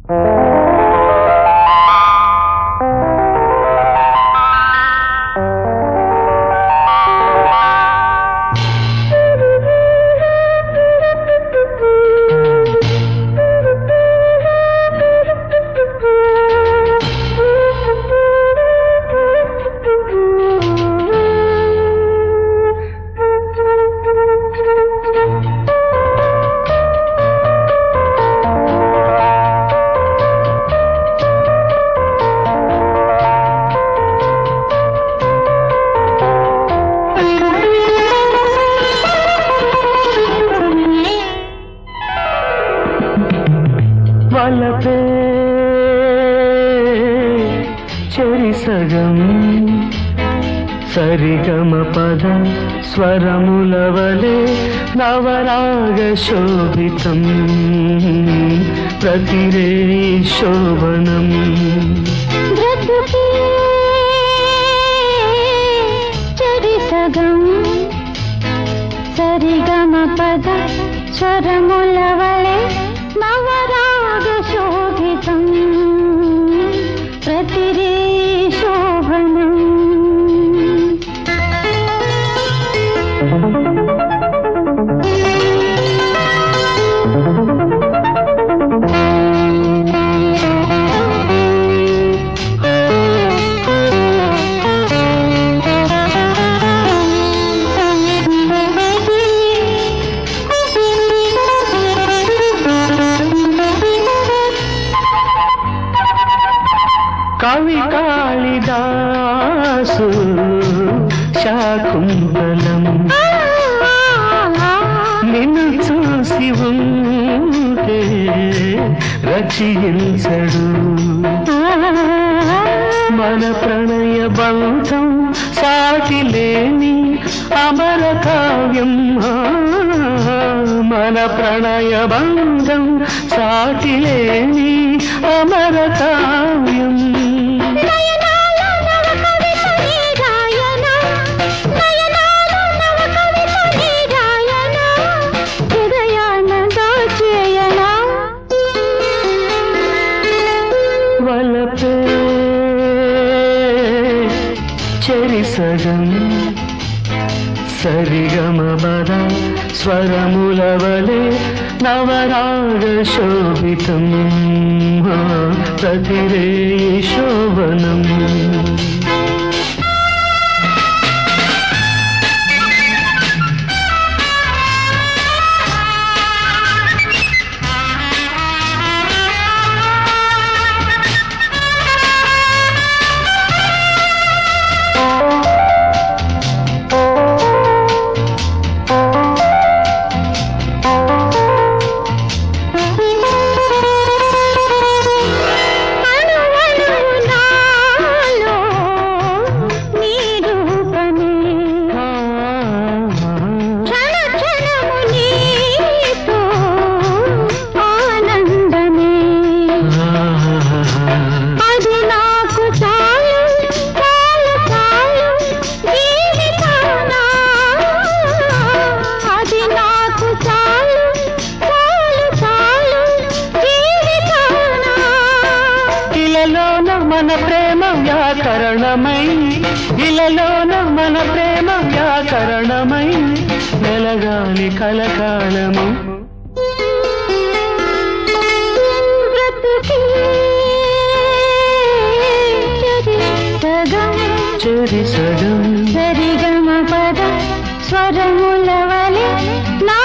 వలపే చెరిసగం సరిగమ పద స్వరముల వలె నవరాగ శోభితం ప్రతిరే శోభనం బ్రతుకే చెరి సగం సరిగమ పద స్వరముల వలె నవరాగ శోభితం ప్రతిరే శోభనం కవి కాళిదాసు శాకుంతలం నిన్ను చూసి ఉంటే రచయించడు మన ప్రణయ బంధం సాటి లేని అమర కావ్యం ఆ, మన ప్రణయ బంధం సాటి లేని అమర కావ్యం నయనాలో నవ కవిత నీ రాయన నయనాలో నవ కవిత నీ రాయన హృదయాన దాచేయన వలపే చెరిసగం సరిగమ బద స్వరముల వలె నవరాగ శోభితం ఆ, ప్రతిరే శోభనం అణువణువు నాలో నీ రూపమే క్షణ క్షణము నీతో ఆనందమే అది నాకు చాలు చాలు చాలు జీవితానా అది నాకు చాలు చాలు చాలు జీవితానా ఇలలోన మన ప్రేమ వ్యాకరణమై ఇలలోన మన ప్రేమ వ్యాకరణమై వెలగాలి కలకాలము బ్రతుకే చెరి సగం చెరి సగం సరిగమ పద స్వరముల వలె నా